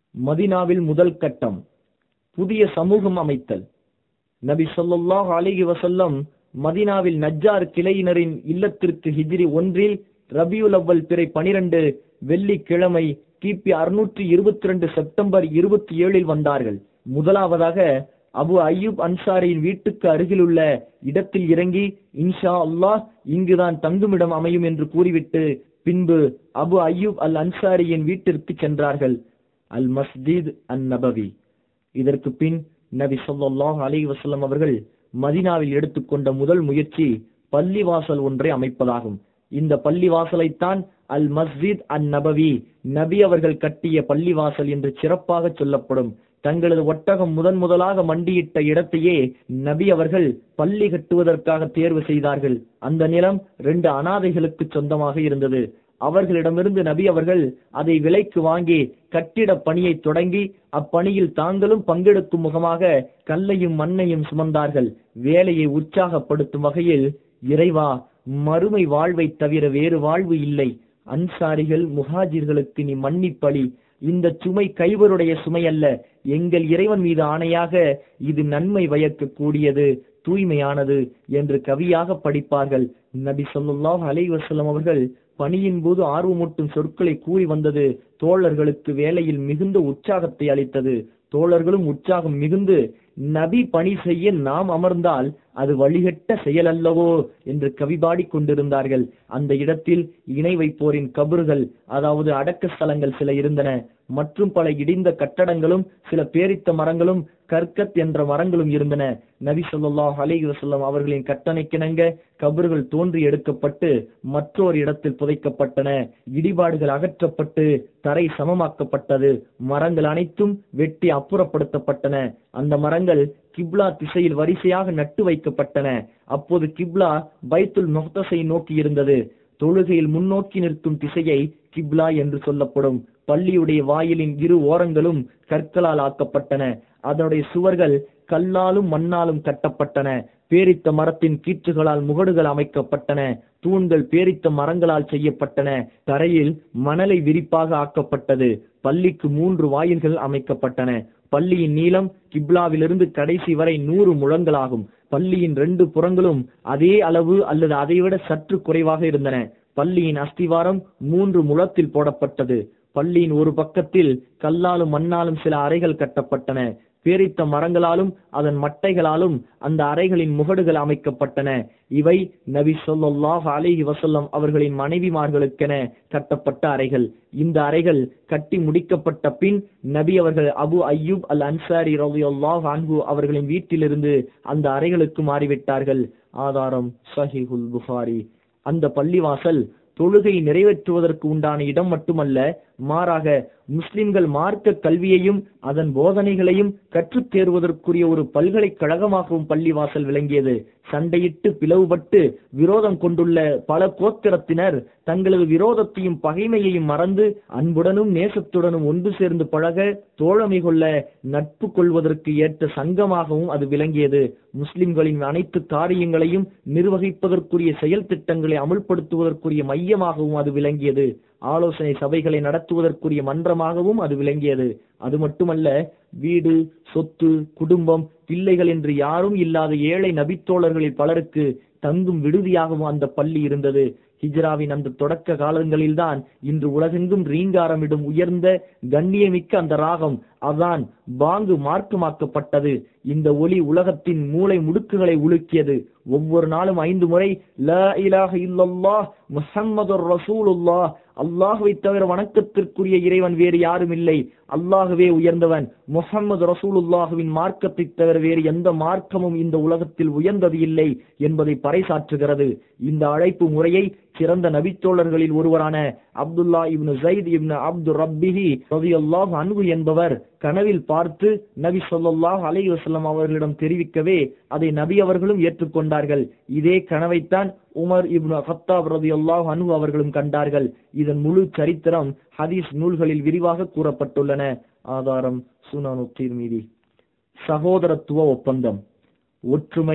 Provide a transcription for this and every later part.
மதினாவில் முதல் கட்டம் புதிய சமூகம் அமைத்தல் நபி ஸல்லல்லாஹு அலைஹி வஸல்லம் மதினாவில் நஜ்ஜார் கிளையினரின் இல்லத்திற்கு ஹிஜ்ரி ஒன்றில் ரபியுல் அவ்வல் பிறை பனிரெண்டு வெள்ளிக்கிழமை கிபி அறுநூற்றி இருபத்தி ரெண்டு செப்டம்பர் இருபத்தி ஏழில் வந்தார்கள் முதலாவதாக அபு அய்யூப் அன்சாரியின் வீட்டுக்கு அருகிலுள்ள இடத்தில் இறங்கி இன்ஷா அல்லாஹ் இங்குதான் தங்குமிடம் அமையும் என்று கூறிவிட்டு பின்பு அபு அய்யூப் அல் அன்சாரியின் வீட்டிற்கு சென்றார்கள் அல் மஸ்ஜித் அன் நபவி இதற்கு பின் நபி ஸல்லல்லாஹு அலைஹி வஸல்லம் அவர்கள் மதீனாவில் எடுத்துக்கொண்ட முதல் முயற்சி பள்ளிவாசல் ஒன்றை அமைப்பதாகும் இந்த பள்ளிவாசலைத்தான் அல் மஸ்ஜித் அன் நபவி நபி அவர்கள் கட்டிய பள்ளிவாசல் என்று சிறப்பாக சொல்லப்படும் தங்களது ஒட்டகம் முதன் முதலாக மண்டியிட்ட இடத்தையே நபி அவர்கள் பள்ளி கட்டுவதற்காக தேர்வு செய்தார்கள் அந்த நிலம் ரெண்டு அனாதைகளுக்கு சொந்தமாக இருந்தது அவர்களிடமிருந்து நபி அவர்கள் அதை விலைக்கு வாங்கி கட்டிட பணியை தொடங்கி அப்பணியில் தாங்களும் பங்கெடுக்கும் முகமாக கல்லையும் மண்ணையும் சுமந்தார்கள் வேலையை உற்சாகப்படுத்தும் வகையில் இறைவா மறுமை வாழ்வை தவிர வேறு வாழ்வு இல்லை அன்சாரிகள் முஹாஜிர்களுக்கு நீ மன்னிப்பளி இந்த சுமை கைவருடைய சுமை அல்ல எங்கள் இறைவன் மீது ஆணையாக இது நன்மை பயக்க கூடியது தூய்மையானது என்று கவியாக படிப்பார்கள் நபி ஸல்லல்லாஹு அலைஹி வஸல்லம் அவர்கள் பணியின் போது ஆர்வமூட்டும் சொற்களை கூறி வந்தது தோழர்களுக்கு வேலையில் மிகுந்த உற்சாகத்தை அளித்தது தோழர்களும் உற்சாகம் மிகுந்து நபி பணி செய்ய நாம் அமர்ந்தால் அது வழிகட்ட செயல் அல்லவோ என்று கவிபாடி கொண்டிருந்தார்கள் அந்த இடத்தில் இணை வைப்போரின் கபறுகள் அதாவது அடக்க ஸ்தலங்கள் சில இருந்தன மற்றும் பல இடிந்த கட்டடங்களும் சில பேரித்த மரங்களும் கற்கத் என்ற மரங்களும் இருந்தன நபி ஸல்லல்லாஹு அலைஹி வஸல்லம் அவர்களின் கட்டளைக்கிணங்க கபறுகள் தோன்றி எடுக்கப்பட்டு மற்றொரு இடத்தில் புதைக்கப்பட்டன இடிபாடுகள் அகற்றப்பட்டு தரை சமமாக்கப்பட்டது மரங்கள் அனைத்தும் வெட்டி அப்புறப்படுத்தப்பட்டன அந்த மரங்கள் கிப்லா திசையில் வரிசையாக நட்டு வைக்கப்பட்டன அப்போது கிப்லா பைத்துல் முஹ்தஸை நோக்கி இருந்தது தொழுகையில் முன்னோக்கி நிற்கும் திசையை கிப்லா என்று சொல்லப்படும் பள்ளியுடைய வாயிலின் இரு ஓரங்களும் கற்களால் ஆக்கப்பட்டன அதனுடைய சுவர்கள் கல்லாலும் மண்ணாலும் கட்டப்பட்டன பேரித்த மரத்தின் கீற்றுகளால் முகடுகள் அமைக்கப்பட்டன தூண்கள் பேரித்த மரங்களால் செய்யப்பட்டன தரையில் மணலை விரிப்பாக ஆக்கப்பட்டது பள்ளிக்கு மூன்று வாயில்கள் அமைக்கப்பட்டன பள்ளியின் நீளம் கிப்லாவிலிருந்து கடைசி வரை நூறு முழங்களாகும் பள்ளியின் ரெண்டு புறங்களும் அதே அளவு அல்லது அதைவிட சற்று குறைவாக இருந்தன பள்ளியின் அஸ்திவாரம் மூன்று முழத்தில் போடப்பட்டது பள்ளியின் ஒரு பக்கத்தில் கல்லாலும் மண்ணாலும் சில அறைகள் கட்டப்பட்டன பேரித்த மரங்களாலும் அதன் மட்டைகளாலும் அந்த அறைகளின் முகடுகள் அமைக்கப்பட்டன இவை நபி ஸல்லல்லாஹு அலைஹி வஸல்லம் அவர்களின் மனைவிமார்களுக்கென கட்டப்பட்ட அறைகள் இந்த அறைகள் கட்டி முடிக்கப்பட்ட பின் நபி அவர்கள் அபு அய்யூப் அல் அன்சாரி ரலியல்லாஹு அன்ஹு அவர்களின் வீட்டிலிருந்து அந்த அறைகளுக்கு மாறிவிட்டார்கள் ஆதாரம் சஹீஹுல் புகாரி அந்த பள்ளிவாசல் தொழுகை நிறைவேற்றுவதற்கு உண்டான இடம் மட்டுமல்ல மாறாக முஸ்லிம்கள் மார்க்க கல்வியையும் அதன் போதனைகளையும் கற்றுத் தேர்வதற்குரிய ஒரு பல்கலைக்கழகமாகவும் பள்ளிவாசல் விளங்கியது சண்டையிட்டு பிளவுபட்டு விரோதம் கொண்டுள்ள பல கோத்திரத்தினர் தங்களது விரோதத்தையும் பகைமையையும் மறந்து அன்புடனும் நேசத்துடனும் ஒன்று சேர்ந்து பழக தோழமை கொள்ள நட்பு கொள்வதற்கு ஏற்ற சங்கமாகவும் அது விளங்கியது முஸ்லிம்களின் அனைத்து காரியங்களையும் நிர்வகிப்பதற்குரிய செயல் திட்டங்களை அமுல்படுத்துவதற்குரிய மையமாகவும் அது விளங்கியது ஆலோசனை சபைகளை நடத்துவதற்குரிய மன்றமாகவும் அது விளங்கியது அது மட்டுமல்ல வீடு சொத்து குடும்பம் பிள்ளைகள் என்று யாரும் இல்லாத ஏழை நபித்தோழர்களில் பலருக்கு தங்கும் விடுதியாகவும் அந்த பள்ளி இருந்தது ஹிஜ்ராவின் அந்த தொடக்க காலங்களில்தான் இன்று உலகெங்கும் ரீங்காரமிடும் உயர்ந்த கண்ணியமிக்க அந்த ராகம் அதான் பாங்கு மார்க்கமாக்கப்பட்டது இந்த ஒளி உலகத்தின் மூளை முடுக்குகளை உலுக்கியது ஒவ்வொரு நாளும் ஐந்து முறை லா இலாஹ இல்லல்லாஹ் முஹம்மதுர் ரசூலுல்லாஹ் அல்லாஹுவை தவிர வணக்கத்திற்குரிய இறைவன் வேறு யாரும் இல்லை அல்லாஹுவே உயர்ந்தவன் முஹம்மது ரசூலுல்லாஹுவின் மார்க்கத்தை தவிர வேறு எந்த மார்க்கமும் இந்த உலகத்தில் உயர்ந்தது இல்லை என்பதை பறைசாற்றுகிறது இந்த அழைப்பு முறையை சிறந்த நபித்தோழர்களில் ஒருவரான அப்துல்லா இப்னு ஜைத் இப்னு அப்து ரப்பிஹி ரலியல்லாஹு அன்ஹு என்பவர் கனவில் பார்த்து நபி ஸல்லல்லாஹு அலைஹி வஸல்லம் அவர்களிடம் தெரிவிக்கவே அதை நபி அவர்களும் ஏற்றுக்கொண்டார்கள் இதே கனவைத்தான் உமர் இப்னு ஹத்தாப் ரலியல்லாஹு அன்ஹு அவர்களும் கண்டார்கள் இதன் முழு சரித்திரம் ஹதீஸ் நூல்களில் விரிவாக கூறப்பட்டுள்ளன ஆதாரம் சுனானு தீர்மீதி சகோதரத்துவ ஒப்பந்தம் ஒற்றுமை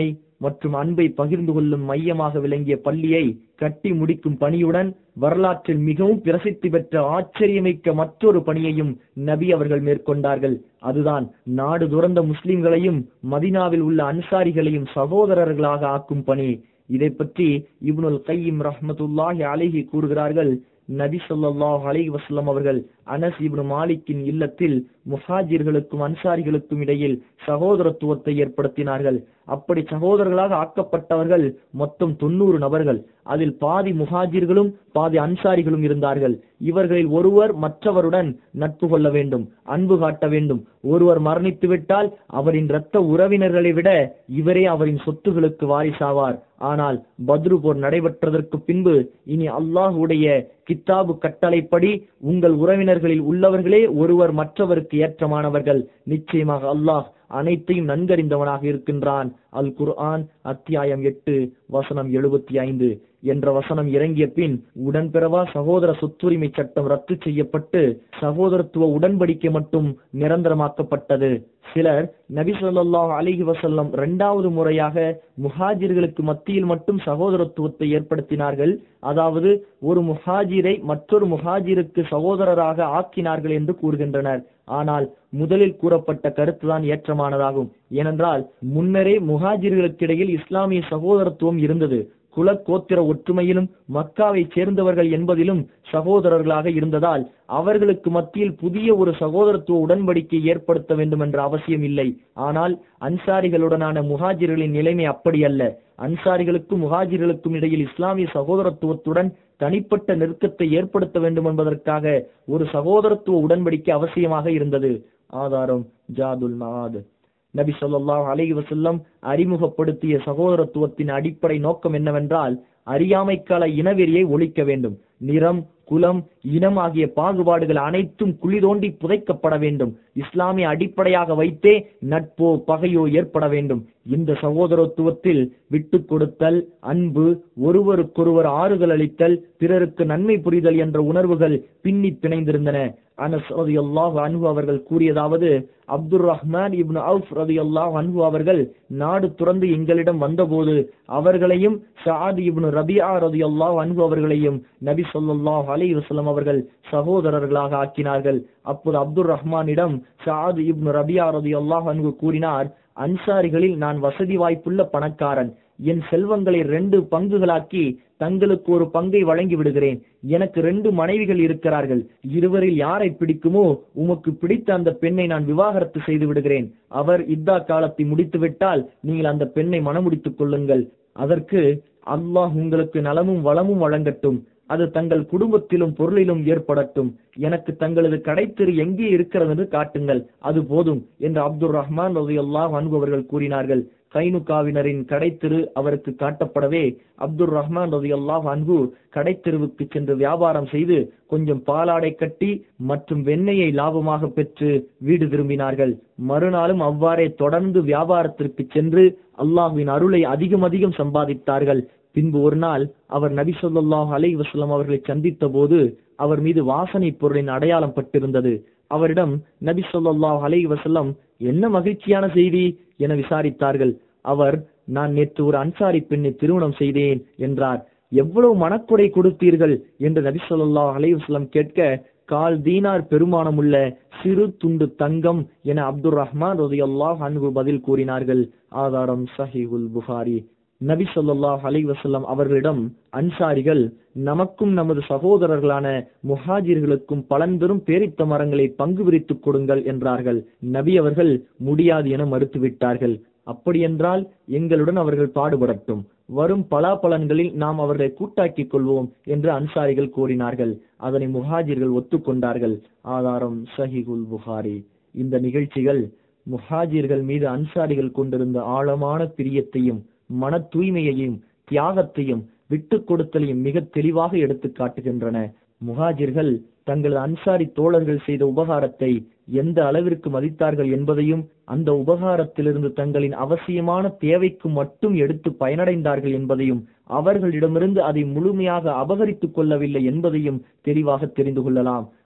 மற்றும் அன்பை பகிர்ந்து கொள்ளும் மையமாக விளங்கிய பள்ளியை கட்டி முடிக்கும் பணியுடன் வரலாற்றில் மிகவும் பிரசித்தி பெற்ற ஆச்சரியமிக்க மற்றொரு பணியையும் நபி அவர்கள் மேற்கொண்டார்கள் அதுதான் நாடு துறந்த முஸ்லிம்களையும் மதினாவில் உள்ள அன்சாரிகளையும் சகோதரர்களாக ஆக்கும் பணி இதை பற்றி இப்னுல் கையம் ரஹ்மத்துல்லாஹி அலைஹி கூறுகிறார்கள் நபி ஸல்லல்லாஹு அலைஹி வஸல்லம் அவர்கள் அனஸ் இப்னு மாலிக்கின் இல்லத்தில் முஹாஜிர்களுக்கும் அன்சாரிகளுக்கும் இடையில் சகோதரத்துவத்தை ஏற்படுத்தினார்கள் அப்படி சகோதரர்களாக ஆக்கப்பட்டவர்கள் மொத்தம் தொண்ணூறு நபர்கள் அதில் பாதி முஹாஜிர்களும் பாதி அன்சாரிகளும் இருந்தார்கள் இவர்களில் ஒருவர் மற்றவருடன் நட்பு கொள்ள வேண்டும் அன்பு காட்ட வேண்டும் ஒருவர் மரணித்து விட்டால் அவரின் இரத்த உறவினர்களை விட இவரே அவரின் சொத்துகளுக்கு வாரிசாவார் ஆனால் பத்ரு போர் நடைபெற்றதற்கு பின்பு இனி அல்லாஹுடைய கித்தாபு கட்டளைப்படி உங்கள் உறவினர்களில் உள்ளவர்களே ஒருவர் மற்றவருக்கு ஏற்றமானவர்கள் நிச்சயமாக அல்லாஹ் அனைத்தையும் நன்கறிந்தவனாக இருக்கின்றான் அல் குர்ஆன் அத்தியாயம் எட்டு வசனம் எழுபத்தி ஐந்து என்ற வசனம் இறங்கிய பின் உடன்பிறவா சகோதர சொத்துரிமை சட்டம் ரத்து செய்யப்பட்டு சகோதரத்துவ உடன்படிக்கை மட்டும் நிரந்தரமாக்கப்பட்டது சிலர் நபி ஸல்லல்லாஹு அலைஹி வஸல்லம் இரண்டாவது முறையாக முஹாஜிர்களுக்கு மத்தியில் மட்டும் சகோதரத்துவத்தை ஏற்படுத்தினார்கள் அதாவது ஒரு முஹாஜிரை மற்றொரு முஹாஜிருக்கு சகோதரராக ஆக்கினார்கள் என்று கூறுகின்றனர் ஆனால் முதலில் கூறப்பட்ட கருத்துதான் ஏற்றமானதாகும் ஏனென்றால் முன்னரே முஹாஜிர்களுக்கிடையில் இஸ்லாமிய சகோதரத்துவம் இருந்தது குல கோத்திர ஒற்றுமையிலும் மக்காவை சேர்ந்தவர்கள் என்பதிலும் சகோதரர்களாக இருந்ததால் அவர்களுக்கு மத்தியில் புதிய ஒரு சகோதரத்துவ உடன்படிக்கை ஏற்படுத்த வேண்டும் என்ற அவசியம் இல்லை ஆனால் அன்சாரிகளுடனான முஹாஜிர்களின் நிலைமை அப்படி அல்ல அன்சாரிகளுக்கும் முஹாஜிர்களுக்கும் இடையில் இஸ்லாமிய சகோதரத்துவத்துடன் தனிப்பட்ட நெருக்கத்தை ஏற்படுத்த வேண்டும் என்பதற்காக ஒரு சகோதரத்துவ உடன்படிக்கை அவசியமாக இருந்தது ஆதாரம் ஜாதுல் மாத் நபி ஸல்லல்லாஹு அலைஹி வஸல்லம் அறிமுகப்படுத்திய சகோதரத்துவத்தின் அடிப்படை நோக்கம் என்னவென்றால் அறியாமைக்கால இனவெறியை ஒழிக்க வேண்டும் நிறம் குலம் இனம் ஆகிய பாகுபாடுகள் அனைத்தும் குழி தோண்டி புதைக்கப்பட வேண்டும் இஸ்லாமிய அடிப்படையாக வைத்தே நட்போ பகையோ ஏற்பட வேண்டும் இந்த சகோதரத்துவத்தில் விட்டு கொடுத்தல் அன்பு ஒருவருக்கொருவர் ஆறுதல் அளித்தல் பிறருக்கு நன்மை புரிதல் என்ற உணர்வுகள் பின்னி பிணைந்திருந்தன அனஸ் ரதியல்லாஹு அன்ஹு அவர்கள் கூறியதாவது அப்துர் ரஹ்மான் இப்னு அவுஃப் ரதியல்லாஹு அன்ஹு அவர்கள் நாடு துறந்து எங்களிடம் வந்தபோது அவர்களையும் ஷாத் இப்னு ரபியா ரதியல்லாஹு அன்ஹு அவர்களையும் நபி ஸல்லல்லாஹு அலைஹி வஸல்லம் அவர்கள் சகோதரர்களாக ஆக்கினார்கள் அப்போது அப்துர் ரஹ்மானிடம் ஷாத் இப்னு ரபியா ரதியல்லாஹு அன்ஹு கூறினார் அன்சாரிகளில் நான் வசதி வாய்ப்புள்ள பணக்காரன் என் செல்வங்களை ரெண்டு பங்குகளாக்கி தங்களுக்கு ஒரு பங்கை வழங்கி விடுகிறேன் எனக்கு ரெண்டு மனைவிகள் இருக்கிறார்கள் இருவரில் யாரை பிடிக்குமோ உமக்கு பிடித்த அந்த பெண்ணை நான் விவாகரத்து செய்து விடுகிறேன் அவர் இத்தா காலத்தை முடித்துவிட்டால் நீங்கள் அந்த பெண்ணை மணமுடித்துக் கொள்ளுங்கள் அதற்கு அல்லாஹ் உங்களுக்கு நலமும் வளமும் வழங்கட்டும் அது தங்கள் குடும்பத்திலும் பொருளிலும் ஏற்படட்டும் எனக்கு தங்களது கடைத்தெரு எங்கே இருக்கிறது என்று காட்டுங்கள் அது போதும் என்று அப்துல் ரஹ்மான் ரலியல்லாஹு அன்ஹு அவர்கள் கூறினார்கள் கைனுகாவினரின் கடைத்தெரு அவருக்கு காட்டப்படவே அப்துல் ரஹ்மான் ரலியல்லாஹு அன்ஹு கடைத்தெருவுக்கு சென்று வியாபாரம் செய்து கொஞ்சம் பாலாடை கட்டி மற்றும் வெண்ணெயை லாபமாக பெற்று வீடு திரும்பினார்கள் மறுநாளும் அவ்வாறே தொடர்ந்து வியாபாரத்திற்கு சென்று அல்லாஹ்வின் அருளை அதிகம் அதிகம் சம்பாதித்தார்கள் பின்பு ஒரு நாள் அவர் நபி ஸல்லல்லாஹு அலைஹி வஸல்லம் அவர்களை சந்தித்த போது அவர் மீது வாசனை பொருளின் அடையாளம் பட்டிருந்தது அவரிடம் நபி ஸல்லல்லாஹு அலைஹி வஸல்லம் என்ன மகிழ்ச்சியான செய்தி என விசாரித்தார்கள் அவர் நான் நேற்று ஒரு அன்சாரி பெண்ணை திருமணம் செய்தேன் என்றார் எவ்வளவு மனக்கொடை கொடுத்தீர்கள் என்று நபி ஸல்லல்லாஹு அலைஹி வஸல்லம் கேட்க கால் தீனார் பெருமானமுள்ள சிறு துண்டு தங்கம் என அப்துர் ரஹ்மான் ரலியல்லாஹு அன்ஹு பதில் கூறினார்கள் ஆதாரம் சஹீஹுல் புகாரி நபி ஸல்லல்லாஹு அலைஹி வஸல்லம் அவர்களிடம் அன்சாரிகள் நமக்கும் நமது சகோதரர்களான முஹாஜிர்களுக்கும் பலன்பெரும் பேரித்த மரங்களை பங்கு பிரித்துக் கொடுங்கள் என்றார்கள் நபி அவர்கள் முடியாது என மறுத்துவிட்டார்கள் அப்படியென்றால் எங்களுடன் அவர்கள் பாடுபடட்டும் வரும் பலாபலன்களில் நாம் அவர்களை கூட்டாக்கிக் கொள்வோம் என்று அன்சாரிகள் கூறினார்கள் அதனை முஹாஜிர்கள் ஒத்துக்கொண்டார்கள் ஆதாரம் சஹிகுல் புகாரி இந்த நிகழ்ச்சிகள் முஹாஜிர்கள் மீது அன்சாரிகள் கொண்டிருந்த ஆழமான பிரியத்தையும் மன தூய்மையையும் தியாகத்தையும் விட்டு கொடுத்தலையும் மிக தெளிவாக எடுத்து காட்டுகின்றன முஹாஜிர்கள் தங்களது அன்சாரி தோழர்கள் செய்த உபகாரத்தை எந்த அளவிற்கு மதித்தார்கள் என்பதையும் அந்த உபகாரத்திலிருந்து தங்களின் அவசியமான தேவைக்கு மட்டும் எடுத்து பயனடைந்தார்கள் என்பதையும் அவர்களிடமிருந்து அதை முழுமையாக அபகரித்துக் கொள்ளவில்லை என்பதையும் தெளிவாக தெரிந்து கொள்ளலாம்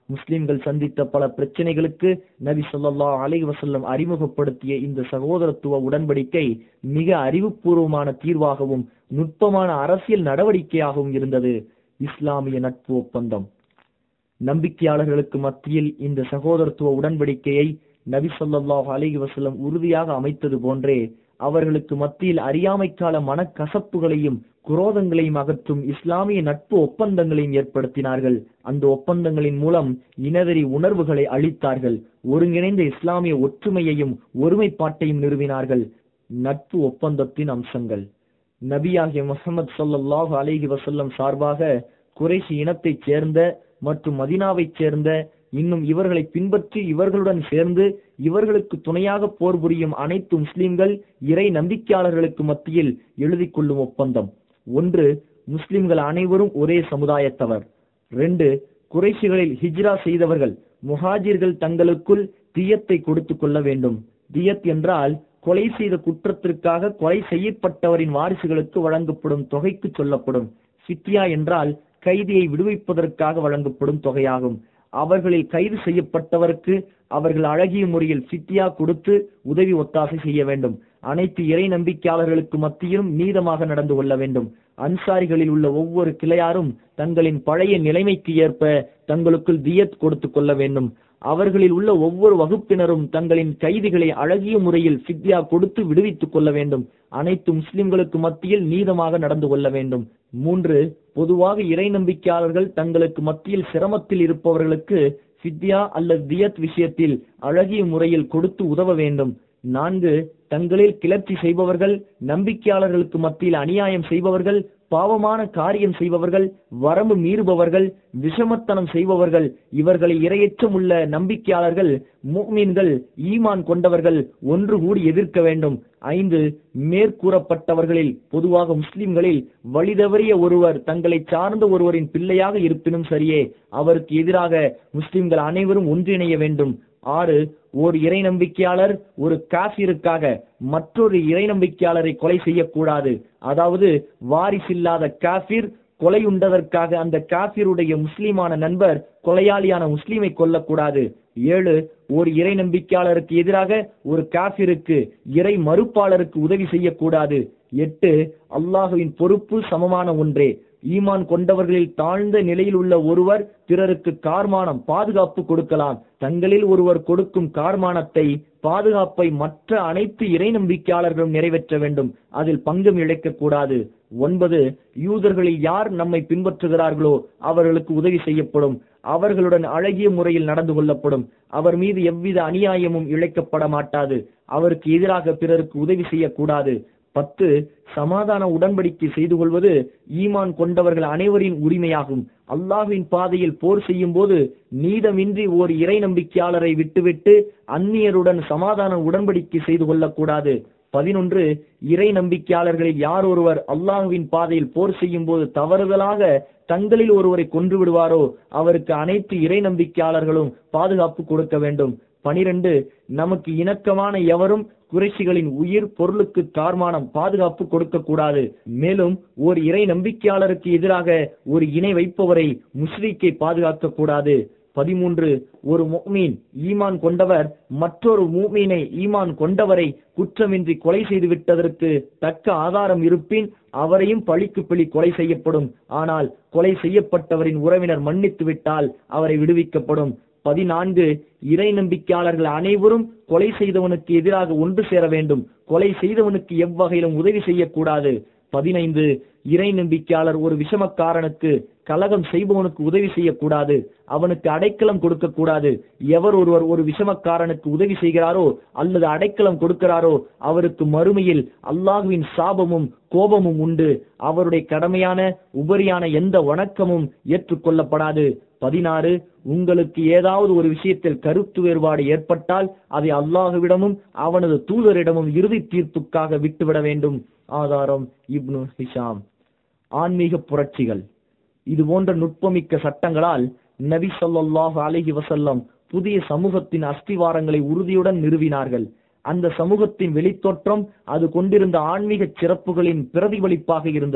முஸ்லிம்கள் சந்தித்த பல பிரச்சனைகளுக்கு நபி ஸல்லல்லாஹு அலைஹி வஸல்லம் அறிமுகப்படுத்திய இந்த சகோதரத்துவ உடன்படிக்கை மிக அறிவுபூர்வமான தீர்வாகவும் நுட்பமான அரசியல் நடவடிக்கையாகவும் இருந்தது இஸ்லாமிய நட்பு ஒப்பந்தம் நம்பிக்கையாளர்களுக்கு மத்தியில் இந்த சகோதரத்துவ உடன்படிக்கையை நபி ஸல்லல்லாஹு அலைஹி வஸல்லம் உறுதியாக அமைத்தது போன்றே அவர்களுக்கு மத்தியில் அறியாமைக்கால மனக்கசப்புகளையும் குரோதங்களையும் அகற்றும் இஸ்லாமிய நட்பு ஒப்பந்தங்களையும் ஏற்படுத்தினார்கள் அந்த ஒப்பந்தங்களின் மூலம் இனவெறி உணர்வுகளை அளித்தார்கள் ஒருங்கிணைந்த இஸ்லாமிய ஒற்றுமையையும் ஒருமைப்பாட்டையும் நிறுவினார்கள் நட்பு ஒப்பந்தத்தின் அம்சங்கள் நபியாகிய முஹம்மது ஸல்லல்லாஹு அலைஹி வஸல்லம் சார்பாக குறைஷி இனத்தைச் சேர்ந்த மற்றும் மதினாவைச் சேர்ந்த இன்னும் இவர்களை பின்பற்றி இவர்களுடன் சேர்ந்து இவர்களுக்கு துணையாக போர் புரியும் அனைத்து முஸ்லிம்கள் இறை நம்பிக்கையாளர்களுக்கு மத்தியில் எழுதிக் கொள்ளும் ஒப்பந்தம் ஒன்று முஸ்லிம்கள் அனைவரும் ஒரே சமுதாயத்தவர் ரெண்டு குறைஷிகளில் ஹிஜ்ரா செய்தவர்கள் முஹாஜிர்கள் தங்களுக்குள் தியத்தை கொடுத்துக் கொள்ள வேண்டும் தியத் என்றால் கொலை செய்த குற்றத்திற்காக கொலை செய்யப்பட்டவரின் வாரிசுகளுக்கு வழங்கப்படும் தொகைக்கு சொல்லப்படும் ஃபித்யா என்றால் கைதியை விடுவிப்பதற்காக வழங்கப்படும் தொகையாகும் அவர்களில் கைது செய்யப்பட்டவருக்கு அவர்கள் அழகிய முறையில் ஃபித்யா கொடுத்து உதவி ஒத்தாசை செய்ய வேண்டும் அனைத்து இறை நம்பிக்கையாளர்களுக்கு மத்தியிலும் நீதமாக நடந்து கொள்ள வேண்டும் அன்சாரிகளில் உள்ள ஒவ்வொரு கிளையாரும் தங்களின் பழைய நிலைமைக்கு ஏற்ப தங்களுக்குள் தியத் கொடுத்து கொள்ள வேண்டும் அவர்களில் உள்ள ஒவ்வொரு வகுப்பினரும் தங்களின் கைதிகளை அழகிய முறையில் ஃபித்யா கொடுத்து விடுவித்துக் கொள்ள வேண்டும் அனைத்து முஸ்லிம்களுக்கு மத்தியில் நீதமாக நடந்து கொள்ள வேண்டும் மூன்று பொதுவாக இறை நம்பிக்கையாளர்கள் தங்களுக்கு மத்தியில் சிரமத்தில் இருப்பவர்களுக்கு ஃபித்யா அல்லது தியத் விஷயத்தில் அழகிய முறையில் கொடுத்து உதவ வேண்டும் நான்கு தங்களில் கிளர்ச்சி செய்பவர்கள் நம்பிக்கையாளர்களுக்கு மத்தியில் அநியாயம் செய்பவர்கள் பாவமான காரியம் செய்பவர்கள் வரம்பு மீறுபவர்கள் விஷமத்தனம் செய்பவர்கள் இவர்களை இரையற்றம் உள்ள நம்பிக்கையாளர்கள் முஃமின்கள் ஈமான் கொண்டவர்கள் ஒன்று கூடி எதிர்க்க வேண்டும் ஐந்து மேற்கூறப்பட்டவர்களில் பொதுவாக முஸ்லிம்களில் வழிதவறிய ஒருவர் தங்களை சார்ந்த ஒருவரின் பிள்ளையாக இருப்பினும் சரியே அவருக்கு எதிராக முஸ்லிம்கள் அனைவரும் ஒன்றிணைய வேண்டும் ஆறு ஓர் இறை நம்பிக்கையாளர் ஒரு காசிருக்காக மற்றொரு இறை நம்பிக்கையாளரை கொலை செய்யக்கூடாது அதாவது வாரிசில்லாத காஃபிர் கொலை உண்டதற்காக அந்த காஃபிருடைய முஸ்லிமான நண்பர் கொலையாளியான முஸ்லிமை கொல்லக்கூடாது ஏழு ஒரு இறை நம்பிக்கையாளருக்கு எதிராக ஒரு காஃபிருக்கு இறை மறுப்பாளருக்கு உதவி செய்யக்கூடாது எட்டு அல்லாஹுவின் பொறுப்பு சமமான ஒன்றே ஈமான் கொண்டவர்களில் தாழ்ந்த நிலையில் உள்ள ஒருவர் பிறருக்கு கார்மானம் பாதுகாப்பு கொடுக்கலாம் தங்களில் ஒருவர் கொடுக்கும் கார்மானத்தை பாதுகாப்பை மற்ற அனைத்து இறை நம்பிக்கையாளர்களும் நிறைவேற்ற வேண்டும் அதில் பங்கம் இழைக்க கூடாது ஒன்பது யூதர்களில் யார் நம்மை பின்பற்றுகிறார்களோ அவர்களுக்கு உதவி செய்யப்படும் அவர்களுடன் அழகிய முறையில் நடந்து கொள்ளப்படும் அவர் மீது எவ்வித அநியாயமும் இழைக்கப்பட மாட்டாது அவருக்கு எதிராக பிறருக்கு உதவி செய்யக்கூடாது பத்து சமாதான உடன்படிக்கை செய்து கொள்வது ஈமான் கொண்டவர்கள் அனைவரின் உரிமையாகும் அல்லாஹ்வின் பாதையில் போர் செய்யும் போது நீதமின்றி ஓர் இறை நம்பிக்கையாளரை விட்டுவிட்டு அந்நியருடன் சமாதான உடன்படிக்கை செய்து கொள்ளக்கூடாது பதினொன்று இறை நம்பிக்கையாளர்களில் யார் ஒருவர் அல்லாஹுவின் பாதையில் போர் செய்யும் போது தவறுதலாக தங்களில் ஒருவரை கொன்று விடுவாரோ அவருக்கு அனைத்து இறை நம்பிக்கையாளர்களும் பாதுகாப்பு கொடுக்க வேண்டும் பனிரெண்டு நமக்கு இணக்கமான எவரும் குறைசிகளின் உயிர் பொருளுக்கு கார்மானம் பாதுகாப்பு கொடுக்க கூடாது மேலும் ஒரு இறை நம்பிக்கையாளருக்கு எதிராக ஒரு இணை வைப்பவரை முஸ்லிக்கை பாதுகாக்க கூடாது பதிமூன்று ஒரு முஃமின் ஈமான் கொண்டவர் மற்றொரு மூமீனை ஈமான் கொண்டவரை குற்றமின்றி கொலை செய்து விட்டதற்கு தக்க ஆதாரம் இருப்பின் அவரையும் பழிக்கு பழி கொலை செய்யப்படும் ஆனால் கொலை செய்யப்பட்டவரின் உறவினர் மன்னித்து விட்டால் அவரை விடுவிக்கப்படும் பதினான்கு இறை நம்பிக்கையாளர்கள் அனைவரும் கொலை செய்தவனுக்கு எதிராக ஒன்று சேர வேண்டும் கொலை செய்தவனுக்கு எவ்வகையிலும் உதவி செய்யக்கூடாது பதினைந்து இறை நம்பிக்கையாளர் ஒரு விஷமக்காரனுக்கு கலகம் செய்பவனுக்கு உதவி செய்யக்கூடாது அவனுக்கு அடைக்கலம் கொடுக்க கூடாது எவர் ஒருவர் ஒரு விஷமக்காரனுக்கு உதவி செய்கிறாரோ அல்லது அடைக்கலம் கொடுக்கிறாரோ அவருக்கு மறுமையில் அல்லாஹுவின் சாபமும் கோபமும் உண்டு அவருடைய கடமையான உபரியான எந்த வணக்கமும் ஏற்றுக்கொள்ளப்படாது பதினாறு உங்களுக்கு ஏதாவது ஒரு விஷயத்தில் கருத்து வேறுபாடு ஏற்பட்டால் அதை அல்லாஹுவிடமும் அவனது தூதரிடமும் இறுதி தீர்ப்புக்காக விட்டுவிட வேண்டும் ஆதாரம் இப்னு ஹிஷாம் ஆன்மீக புரட்சிகள் இது போன்ற நுட்பமிக்க சட்டங்களால் நபி ஸல்லல்லாஹு அலைஹி வஸல்லம் புதிய சமூகத்தின் அஸ்திவாரங்களை உறுதியுடன் நிறுவினார்கள் அந்த சமூகத்தின் வெளித்தோற்றம் அது கொண்டிருந்த ஆன்மீக சிறப்புகளின் பிரதிபலிப்பாக இருந்தது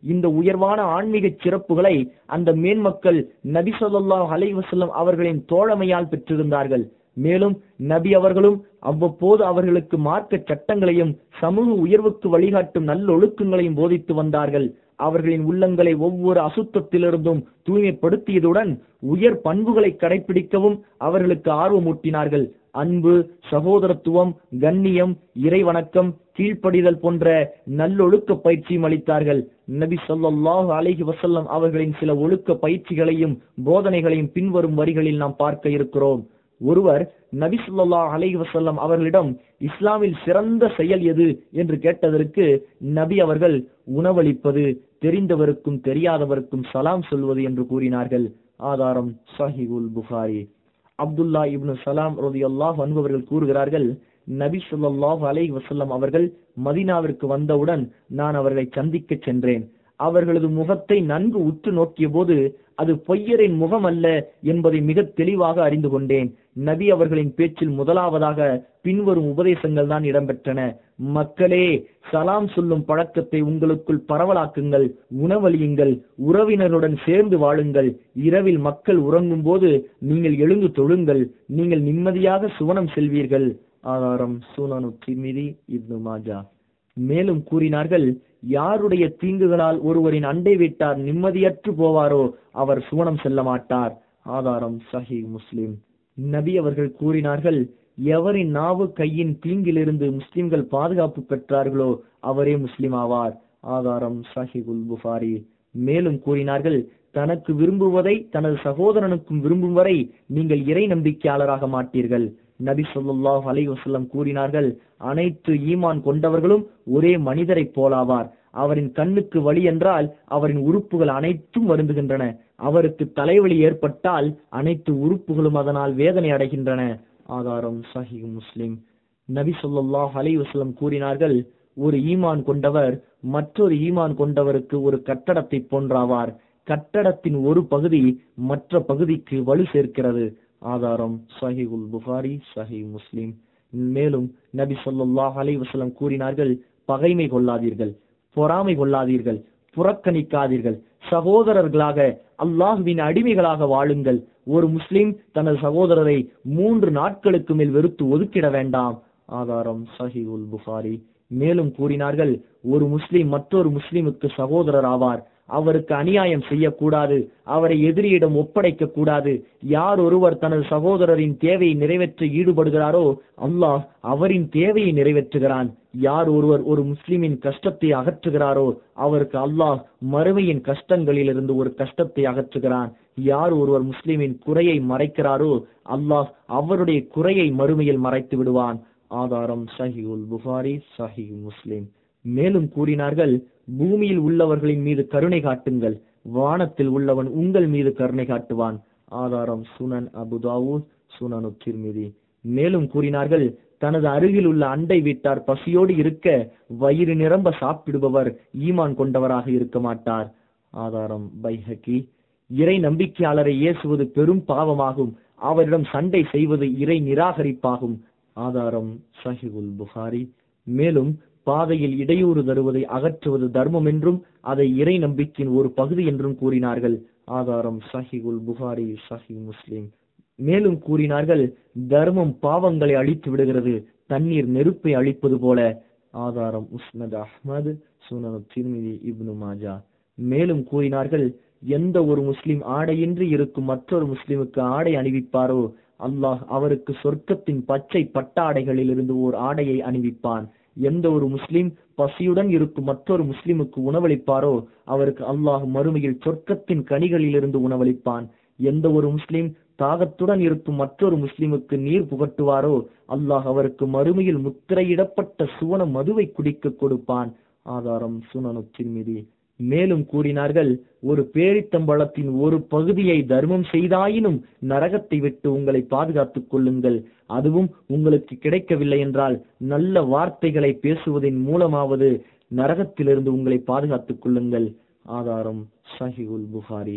இந்த உயர்வான ஆன்மீக சிறப்புகளை அந்த மேன்மக்கள் நபி ஸல்லல்லாஹு அலைஹி வஸல்லம் அவர்களின் தோழமையால் பெற்றிருந்தார்கள் மேலும் நபி அவர்களும் அவ்வப்போது அவர்களுக்கு மார்க்க சட்டங்களையும் சமூக உயர்வுக்கு வழிகாட்டும் நல்லொழுக்கங்களையும் போதித்து வந்தார்கள் அவர்களின் உள்ளங்களை ஒவ்வொரு அசுத்தத்திலிருந்தும் தூய்மைப்படுத்தியதுடன் உயர் பண்புகளை கடைபிடிக்கவும் அவர்களுக்கு ஆர்வமூட்டினார்கள் அன்பு சகோதரத்துவம் கண்ணியம் இறைவணக்கம் கீழ்ப்படிதல் போன்ற நல்லொழுக்க பயிற்சியும் அளித்தார்கள் நபி ஸல்லல்லாஹு அலைஹி வஸல்லம் அவர்களின் சில ஒழுக்க பயிற்சிகளையும் போதனைகளையும் பின்வரும் வரிகளில் நாம் பார்க்க இருக்கிறோம் ஒருவர் நபி ஸல்லல்லாஹு அலைஹி வஸல்லம் அவர்களிடம் இஸ்லாமில் சிறந்த செயல் எது என்று கேட்டதற்கு நபி அவர்கள் உணவளிப்பது தெரிந்தவருக்கும் தெரியாதவருக்கும் சலாம் சொல்வது என்று கூறினார்கள் ஆதாரம் சஹிகுல் புகாரி அப்துல்லா இப்னு சலாம் ரலியல்லாஹு அன்ஹு அவர்கள் கூறுகிறார்கள் நபி ஸல்லல்லாஹு அலைஹி வஸல்லம் அவர்கள் மதீனாவிற்கு வந்தவுடன் நான் அவர்களை சந்திக்க சென்றேன் அவர்களது முகத்தை நன்கு உற்று நோக்கிய போது அது பொய்யரின் முகம் அல்ல என்பதை மிக தெளிவாக அறிந்து கொண்டேன் நபி அவர்களின் பேச்சில் முதலாவதாக பின்வரும் உபதேசங்கள் தான் இடம்பெற்றன மக்களே சலாம் சொல்லும் பழக்கத்தை உங்களுக்குள் பரவலாக்குங்கள் உணவளியுங்கள் உறவினருடன் சேர்ந்து வாழுங்கள் இரவில் மக்கள் உறங்கும் போது நீங்கள் எழுந்து தொழுங்கள் நீங்கள் நிம்மதியாக சுவனம் செல்வீர்கள் ஆதாரம் சூனனு திமிதி இப்னு மாஜா மேலும் கூறினார்கள் யாருடைய தீங்குகளால் ஒருவரின் அண்டை வீட்டார் நிம்மதியற்று போவாரோ அவர் சுவனம் செல்ல மாட்டார் ஆதாரம் சஹி முஸ்லிம் நபி அவர்கள் கூறினார்கள் எவரின் நாவு கையின் தீங்கிலிருந்து முஸ்லிம்கள் பாதுகாப்பு பெற்றார்களோ அவரே முஸ்லிம் ஆவார் ஆதாரம் சஹிகுல் புகாரி மேலும் கூறினார்கள் தனக்கு விரும்புவதை தனது சகோதரனுக்கும் விரும்பும் வரை நீங்கள் இறை நம்பிக்கையாளராக மாட்டீர்கள் நபி ஸல்லல்லாஹு அலைஹி வஸல்லம் கூறினார்கள் அனைத்து ஈமான் கொண்டவர்களும் ஒரே மனிதரைப் போலாவார் அவரின் கண்ணுக்கு வலி என்றால் அவரின் உறுப்புகள் அனைத்தும் வருந்துகின்றன அவருக்கு தலைவலி ஏற்பட்டால் அனைத்து உறுப்புகளும் அதனால் வேதனை அடைகின்றன ஆதாரம் சஹீஹ் முஸ்லிம் நபி ஸல்லல்லாஹு அலைஹி வஸல்லம் கூறினார்கள் ஒரு ஈமான் கொண்டவர் மற்றொரு ஈமான் கொண்டவருக்கு ஒரு கட்டடத்தை போன்றாவார் கட்டடத்தின் ஒரு பகுதி மற்ற பகுதிக்கு வலு சேர்க்கிறது ஆதாரம் சஹிகுல் புகாரி சஹி முஸ்லிம் மேலும் நபி ஸல்லல்லாஹு அலைஹி வஸல்லம் கூறினார்கள் பகைமை கொள்ளாதீர்கள் பொறாமை கொள்ளாதீர்கள் புறக்கணிக்காதீர்கள் சகோதரர்களாக அல்லாஹுவின் அடிமைகளாக வாழுங்கள் ஒரு முஸ்லிம் தனது சகோதரரை மூன்று நாட்களுக்கு மேல் வெறுத்து ஒதுக்கிட வேண்டாம் ஆதாரம் சஹிகுல் புகாரி மேலும் கூறினார்கள் ஒரு முஸ்லிம் மற்றொரு முஸ்லிமுக்கு சகோதரர் ஆவார் அவருக்கு அநியாயம் செய்யக்கூடாது அவரை எதிரியிடம் ஒப்படைக்க கூடாது யார் ஒருவர் தனது சகோதரரின் தேவையை நிறைவேற்ற ஈடுபடுகிறாரோ அல்லாஹ் அவரின் தேவையை நிறைவேற்றுகிறான் யார் ஒருவர் ஒரு முஸ்லிமின் கஷ்டத்தை அகற்றுகிறாரோ அவருக்கு அல்லாஹ் மறுமையின் கஷ்டங்களிலிருந்து ஒரு கஷ்டத்தை அகற்றுகிறான் யார் ஒருவர் முஸ்லிமின் குறையை மறைக்கிறாரோ அல்லாஹ் அவருடைய குறையை மறுமையில் மறைத்து விடுவான் ஆதாரம் சஹிகுல் புகாரி சஹி முஸ்லிம் மேலும் கூறினார்கள் பூமியில் உள்ளவர்களின் மீது கருணை காட்டுங்கள் வானத்தில் உள்ளவன் உங்கள் மீது கருணை காட்டுவான் ஆதாரம் சுனன் அபுதாவூத் சுனனு திருமிதி மேலும் கூறினார்கள் தனது அருகில் உள்ள அண்டை வீட்டார் பசியோடு இருக்க வயிறு நிரம்ப சாப்பிடுபவர் ஈமான் கொண்டவராக இருக்க மாட்டார் ஆதாரம் பைஹக்கி இறை நம்பிக்கையாளரை ஏசுவது பெரும் பாவமாகும் அவரிடம் சண்டை செய்வது இறை நிராகரிப்பாகும் ஆதாரம் சஹிகுல் புகாரி மேலும் பாதையில் இடையூறு தருவதை அகற்றுவது தர்மம் என்றும் அதை இறை நம்பிக்கையின் ஒரு பகுதி என்றும் கூறினார்கள் ஆதாரம் சஹிகுல் புகாரி சஹி முஸ்லிம் மேலும் கூறினார்கள் தர்மம் பாவங்களை அழித்து விடுகிறது தண்ணீர் நெருப்பை அழிப்பது போல ஆதாரம் உஸ்னத் அஹ்மது சுனனு திருமிதி இப்னு மாஜா மேலும் கூறினார்கள் எந்த ஒரு முஸ்லிம் ஆடையின்றி இருக்கும் மற்றொரு முஸ்லிமுக்கு ஆடை அணிவிப்பாரோ அல்லாஹ் அவருக்கு சொர்க்கத்தின் பச்சை பட்டாடைகளில் இருந்து ஓர் ஆடையை அணிவிப்பான் எந்த ஒரு முஸ்லிம் பசியுடன் இருக்கும் மற்றொரு முஸ்லிமுக்கு உணவளிப்பாரோ அவருக்கு அல்லாஹ் மறுமையில் சொர்க்கத்தின் கனிகளிலிருந்து உணவளிப்பான் எந்த ஒரு முஸ்லிம் தாகத்துடன் இருக்கும் மற்றொரு முஸ்லிமுக்கு நீர் புகட்டுவாரோ அல்லாஹ் அவருக்கு மறுமையில் முத்திரையிடப்பட்ட சுவன மதுவை குடிக்க கொடுப்பான் ஆதாரம் சுனனு திருமிதி மேலும் கூறினார்கள் ஒரு பேரித்தம்பழத்தின் ஒரு பகுதியை தர்மம் செய்தாயினும் நரகத்தை விட்டு உங்களை பாதுகாத்துக் கொள்ளுங்கள் அதுவும் உங்களுக்கு கிடைக்கவில்லை என்றால் நல்ல வார்த்தைகளை பேசுவதன் மூலமாவது நரகத்திலிருந்து உங்களை பாதுகாத்துக் கொள்ளுங்கள் ஆதாரம் சஹிகுல் புகாரி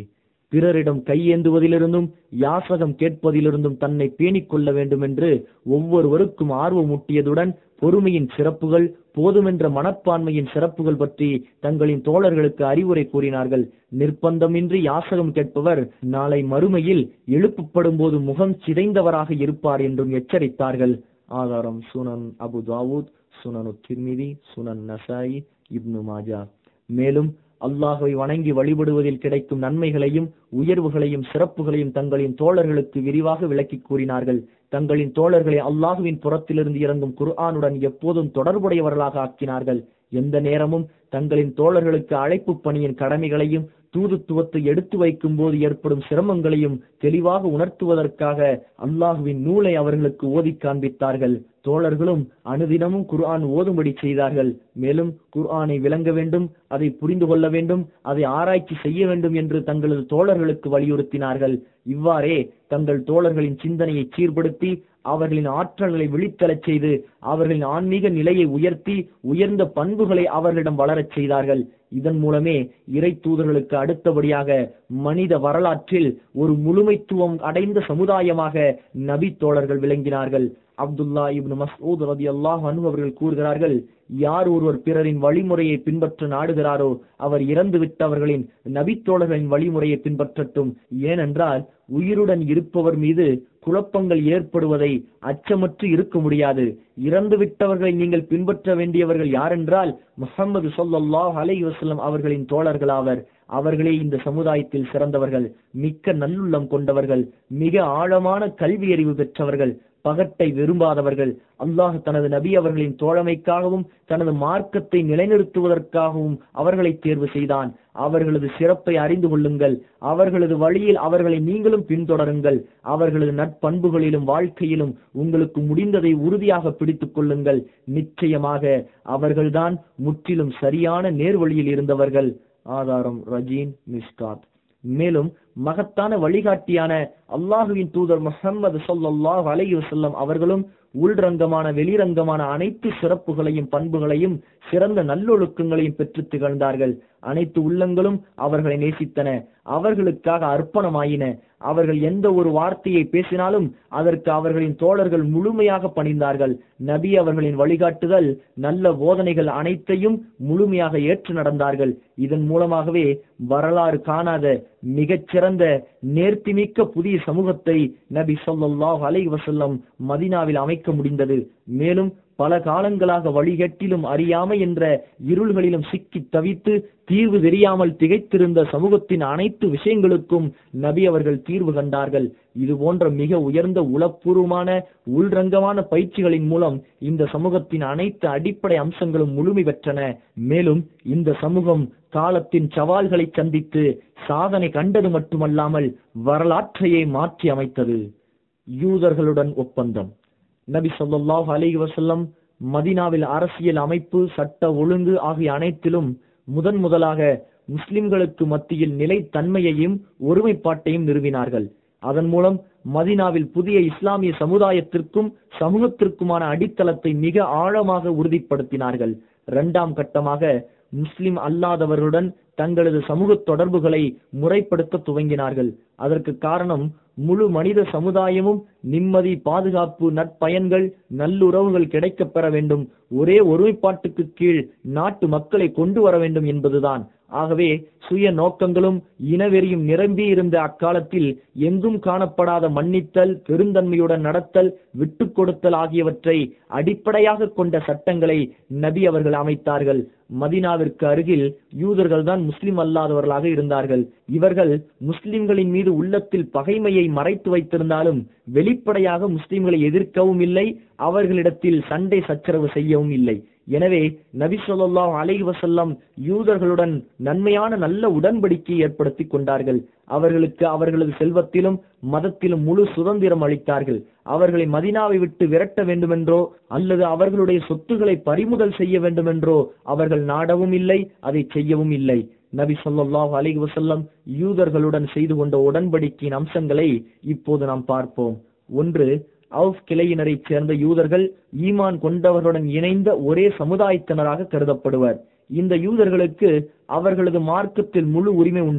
பிறரிடம் கையேந்துவதிலிருந்தும் யாசகம் கேட்பதிலிருந்தும் தன்னை பேணிக் கொள்ள வேண்டும் என்று ஒவ்வொருவருக்கும் ஆர்வமூட்டியதுடன் பொறுமையின் சிறப்புகள் போதுமென்ற மனப்பான்மையின் சிறப்புகள் பற்றி தங்களின் தோழர்களுக்கு அறிவுரை கூறினார்கள் நிர்பந்தமின்றி யாசகம் கேட்பவர் நாளை மறுமையில் எழுப்பப்படும் போது முகம் சிதைந்தவராக இருப்பார் என்றும் எச்சரித்தார்கள் ஆதாரம் சுனன் அபு தாவூத் சுனனு திர்மிதி சுனன் நசாயி இப்னு மாஜா மேலும் அல்லாஹை வணங்கி வழிபடுவதில் கிடைக்கும் நன்மைகளையும் உயர்வுகளையும் சிறப்புகளையும் தங்களின் தோழர்களுக்கு விரிவாக விளக்கி கூறினார்கள் தங்களின் தோழர்களை அல்லாஹுவின் புறத்திலிருந்து இறங்கும் குர்ஆனுடன் எப்போதும் தொடர்புடையவர்களாக ஆக்கினார்கள் எந்த நேரமும் தங்களின் தோழர்களுக்கு அழைப்பு பணியின் கடமைகளையும் தூதுத்துவத்தை எடுத்து வைக்கும் போது ஏற்படும் சிரமங்களையும் தெளிவாக உணர்த்துவதற்காக அல்லாஹுவின் நூலை அவர்களுக்கு ஓதி காண்பித்தார்கள் தோழர்களும் அனுதினமும் குர்ஆன் ஓதும்படி செய்தார்கள் மேலும் குர்ஆனை விளங்க வேண்டும் அதை புரிந்து கொள்ள வேண்டும் அதை ஆராய்ச்சி செய்ய வேண்டும் என்று தங்களது தோழர்களுக்கு வலியுறுத்தினார்கள் இவ்வாறே தங்கள் தோழர்களின் சிந்தனையை சீர்படுத்தி அவர்களின் ஆற்றல்களை விழித்தெழச் செய்து அவர்களின் ஆன்மீக நிலையை உயர்த்தி உயர்ந்த பண்புகளை அவர்களிடம் வளரச் செய்தார்கள் இதன் மூலமே இறை தூதர்களுக்கு அடுத்தபடியாக மனித வரலாற்றில் ஒரு முழுமைத்துவம் அடைந்த சமுதாயமாக நபி தோழர்கள் விளங்கினார்கள் அப்துல்லா இப்னு மஸ்ஊத் ரலியல்லாஹு அன்ஹு அவர்கள் கூறுகிறார்கள் யார் ஒருவர் பிறரின் வழிமுறையை பின்பற்ற நாடுகிறாரோ அவர் இறந்து விட்டவர்களின் நபித்தோழர்களின் வழிமுறையை பின்பற்றட்டும் ஏனென்றால் உயிருடன் இருப்பவர் மீது குழப்பங்கள் ஏற்படுவதை அச்சமற்று இருக்க முடியாது இறந்து விட்டவர்களை நீங்கள் பின்பற்ற வேண்டியவர்கள் யாரென்றால் முஹம்மது ஸல்லல்லாஹு அலைஹி வஸல்லம் அவர்களின் தோழர்களாவர் அவர்களே இந்த சமுதாயத்தில் சிறந்தவர்கள் மிக்க நல்லுள்ளம் கொண்டவர்கள் மிக ஆழமான கல்வி அறிவு பெற்றவர்கள் பகட்டை விரும்பாதவர்கள் அல்லாஹ் தனது நபி அவர்களின் தோழமைக்காகவும் தனது மார்க்கத்தை நிலைநிறுத்துவதற்காகவும் அவர்களை தேர்வு செய்தான் அவர்களது சிறப்பை அறிந்து கொள்ளுங்கள் அவர்களது வழியில் அவர்களை நீங்களும் பின்தொடருங்கள் அவர்களது நட்பண்புகளிலும் வாழ்க்கையிலும் உங்களுக்கு முடிந்ததை உறுதியாக பிடித்துக் கொள்ளுங்கள் நிச்சயமாக அவர்கள்தான் முற்றிலும் சரியான நேர்வழியில் இருந்தவர்கள் ஆதாரம் ரஜீன் மிஸ்காத் மேலும் மகத்தான வழிகாட்டியான அல்லாஹுவின் தூதர் முஹம்மது ஸல்லல்லாஹு அலைஹி வஸல்லம் அவர்களும் உள்ரங்கமான வெளிரங்கமான அனைத்து சிறப்புகளையும் பண்புகளையும் சிறந்த நல்லொழுக்கங்களையும் பெற்று திகழ்ந்தார்கள் அனைத்து உள்ளங்களும் அவர்களை நேசித்தன அவர்களுக்காக அர்ப்பணமாயின அவர்கள் எந்த ஒரு வார்த்தையை பேசினாலும் அதற்கு அவர்களின் தோழர்கள் முழுமையாக பணிந்தார்கள் நபி அவர்களின் வழிகாட்டுதல் நல்ல போதனைகள் அனைத்தையும் முழுமையாக ஏற்று நடந்தார்கள் இதன் மூலமாகவே வரலாறு காணாத மிகச்சிறந்த நேர்த்திமிக்க புதிய சமூகத்தை நபி ஸல்லல்லாஹு அலைஹி வஸல்லம் மதீனாவில் அமைக்க முடிந்தது மேலும் பல காலங்களாக வழிகட்டிலும் அறியாமை என்ற இருள்களிலும் சிக்கி தவித்து தீர்வு தெரியாமல் திகைத்திருந்த சமூகத்தின் அனைத்து விஷயங்களுக்கும் நபி அவர்கள் தீர்வு கண்டார்கள் இது போன்ற மிக உயர்ந்த உளப்பூர்வமான உள்ரங்கமான பயிற்சிகளின் மூலம் இந்த சமூகத்தின் அனைத்து அடிப்படை அம்சங்களும் முழுமை பெற்றன மேலும் இந்த சமூகம் காலத்தின் சவால்களை சந்தித்து சாதனை கண்டது மட்டுமல்லாமல் வரலாற்றையே மாற்றி அமைத்தது யூதர்களுடன் ஒப்பந்தம் நபி ஸல்லல்லாஹு அலைஹி வஸல்லம் மதீனாவில் அரசியல் அமைப்பு சட்ட ஒழுங்கு ஆகிய அனைத்திலும் முதன் முதலாக முஸ்லிம்களுக்கு மத்தியில் நிலைத்தன்மையையும் ஒருமைப்பாட்டையும் நிறுவினார்கள் அதன் மூலம் மதீனாவில் புதிய இஸ்லாமிய சமுதாயத்திற்கும் சமூகத்திற்குமான அடித்தளத்தை மிக ஆழமாக உறுதிப்படுத்தினார்கள் இரண்டாம் கட்டமாக முஸ்லிம் அல்லாதவர்களுடன் தங்களது சமூக தொடர்புகளை முறைப்படுத்த துவங்கினார்கள் அதற்கு காரணம் முழு மனித சமுதாயமும் நிம்மதி பாதுகாப்பு நற்பயன்கள் நல்லுறவுகள் கிடைக்கப் பெற வேண்டும் ஒரே ஒருமைப்பாட்டுக்கு கீழ் நாட்டு மக்களை கொண்டு வர வேண்டும் என்பதுதான் ஆகவே சுய நோக்கங்களும் இனவெறியும் நிரம்பி இருந்த அக்காலத்தில் எங்கும் காணப்படாத மன்னித்தல் பெருந்தன்மையுடன் நடத்தல் விட்டுக் கொடுத்தல் ஆகியவற்றை அடிப்படையாக கொண்ட சட்டங்களை நபி அவர்கள் அமைத்தார்கள் மதினாவிற்கு அருகில் யூதர்கள் தான் முஸ்லிம் அல்லாதவர்களாக இருந்தார்கள் இவர்கள் முஸ்லிம்களின் மீது உள்ளத்தில் பகைமையை மறைத்து வைத்திருந்தாலும் வெளிப்படையாக முஸ்லிம்களை எதிர்க்கவும் இல்லை அவர்களிடத்தில் சண்டை சச்சரவு செய்யவும் இல்லை எனவே நபி ஸல்லல்லாஹு அலைஹி வஸல்லம் யூதர்களுடன் நன்மையான நல்ல உடன்படிக்கையை ஏற்படுத்தி கொண்டார்கள் அவர்களுக்கு அவர்களது செல்வத்திலும் மதத்திலும் முழு சுதந்திரம் அளித்தார்கள் அவர்களை மதினாவை விட்டு விரட்ட வேண்டுமென்றோ அல்லது அவர்களுடைய சொத்துக்களை பறிமுதல் செய்ய வேண்டுமென்றோ அவர்கள் நாடவும் இல்லை அதை செய்யவும் இல்லை நபி ஸல்லல்லாஹு அலைஹி வஸல்லம் யூதர்களுடன் செய்து கொண்ட உடன்படிக்கையின் அம்சங்களை இப்போது நாம் பார்ப்போம் ஒன்று அவுஃப் கிளையினரைச் சேர்ந்த யூதர்கள் ஈமான் கொண்டவர்களுடன் இணைந்த ஒரே சமுதாயத்தினராக கருதப்படுவர் இந்த யூதர்களுக்கு அவர்களது மார்க்கத்தில் முழு உரிமை உண்டு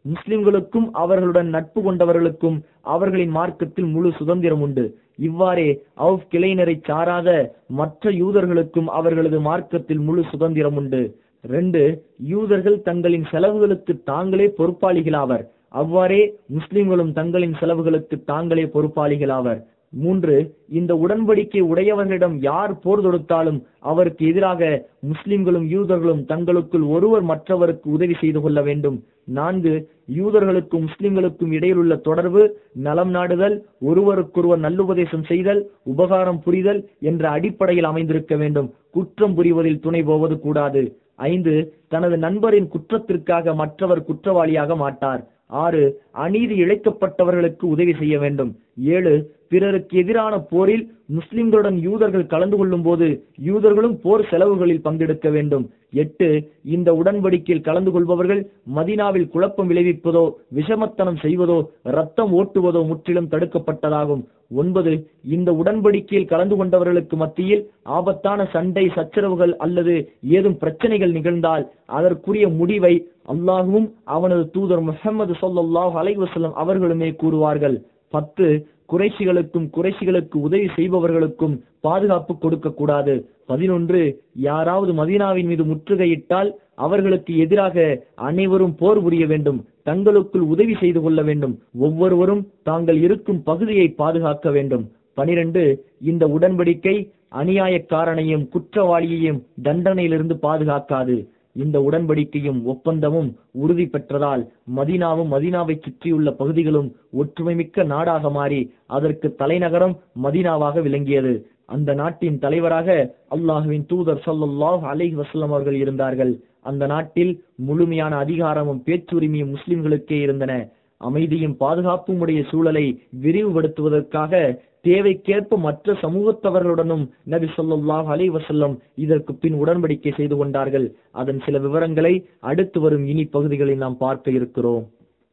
முஸ்லிம்களுக்கும் அவர்களுடன் நட்பு கொண்டவர்களுக்கும் அவர்களின் மார்க்கத்தில் முழு சுதந்திரம் உண்டு இவ்வாறே அவுப் கிளையினரை சாராத மற்ற யூதர்களுக்கும் அவர்களது மார்க்கத்தில் முழு சுதந்திரம் உண்டு ரெண்டு யூதர்கள் தங்களின் செலவுகளுக்கு தாங்களே பொறுப்பாளிகளாவர் அவ்வாறே முஸ்லிம்களும் தங்களின் செலவுகளுக்கு தாங்களே பொறுப்பாளிகளாவர் மூன்று இந்த உடன்படிக்கை உடையவர்களிடம் யார் போர் தொடுத்தாலும் அவருக்கு எதிராக முஸ்லிம்களும் யூதர்களும் தங்களுக்குள் ஒருவர் மற்றவருக்கு உதவி செய்து கொள்ள வேண்டும் நான்கு யூதர்களுக்கும் முஸ்லிம்களுக்கும் இடையில் உள்ள தொடர்பு நலம் நாடுதல் ஒருவருக்கொருவர் நல்லுபதேசம் செய்தல் உபகாரம் புரிதல் என்ற அடிப்படையில் அமைந்திருக்க வேண்டும் குற்றம் புரிவதில் துணை போவது கூடாது ஐந்து தனது நண்பரின் குற்றத்திற்காக மற்றவர் குற்றவாளியாக மாட்டார் ஆறு அநீதி இழைக்கப்பட்டவர்களுக்கு உதவி செய்ய வேண்டும் ஏழு பிறருக்கு எதிரான போரில் முஸ்லிம்களுடன் யூதர்கள் கலந்து கொள்ளும் போது யூதர்களும் போர் செலவுகளில் பங்கெடுக்க வேண்டும் எட்டு இந்த உடன்படிக்கையில் கலந்து கொள்பவர்கள் மதினாவில் குழப்பம் விளைவிப்பதோ விஷமத்தனம் செய்வதோ ரத்தம் ஓட்டுவதோ முற்றிலும் தடுக்கப்பட்டதாகும் ஒன்பது இந்த உடன்படிக்கையில் கலந்து கொண்டவர்களுக்கு மத்தியில் ஆபத்தான சண்டை சச்சரவுகள் அல்லது ஏதும் பிரச்சனைகள் நிகழ்ந்தால் அதற்குரிய முடிவை அல்லாஹுவும் அவனது தூதர் முஹம்மது ஸல்லல்லாஹு அலைஹி வஸல்லம் அவர்களுமே கூறுவார்கள் பத்து குறைஷிகளுக்கும் குறைஷிகளுக்கு உதவி செய்பவர்களுக்கும் பாதுகாப்பு கொடுக்க கூடாது பதினொன்று யாராவது மதீனாவின் மீது முற்றுகையிட்டால் அவர்களுக்கு எதிராக அனைவரும் போர் புரிய வேண்டும் தங்களுக்குள் உதவி செய்து கொள்ள வேண்டும் ஒவ்வொருவரும் தாங்கள் இருக்கும் பகுதியை பாதுகாக்க வேண்டும் பனிரெண்டு இந்த உடன்படிக்கை அநியாயக்காரனையும் குற்றவாளியையும் தண்டனையிலிருந்து பாதுகாக்காது இந்த உடன்படிக்கையும் ஒப்பந்தமும் உறுதி பெற்றதால் மதீனாவும் மதீனாவை சுற்றியுள்ள பகுதிகளும் ஒற்றுமைமிக்க நாடாக மாறி அதற்கு தலைநகரம் மதீனாவாக விளங்கியது அந்த நாட்டின் தலைவராக அல்லாஹுவின் தூதர் ஸல்லல்லாஹு அலைஹி வஸல்லம் அவர்கள் இருந்தார்கள் அந்த நாட்டில் முழுமையான அதிகாரமும் பேச்சுரிமையும் முஸ்லிம்களுக்கே இருந்தன அமைதியும் பாதுகாப்பும் உடைய சூழலை விரிவுபடுத்துவதற்காக தேவைக்கேற்ப மற்ற சமூகத்தவர்களுடனும் நபி ஸல்லல்லாஹு அலைஹி வஸல்லம் இதற்கு பின் உடன்படிக்கை செய்து கொண்டார்கள் அதன் சில விவரங்களை அடுத்து வரும் இனி பகுதிகளில் நாம் பார்க்க இருக்கிறோம்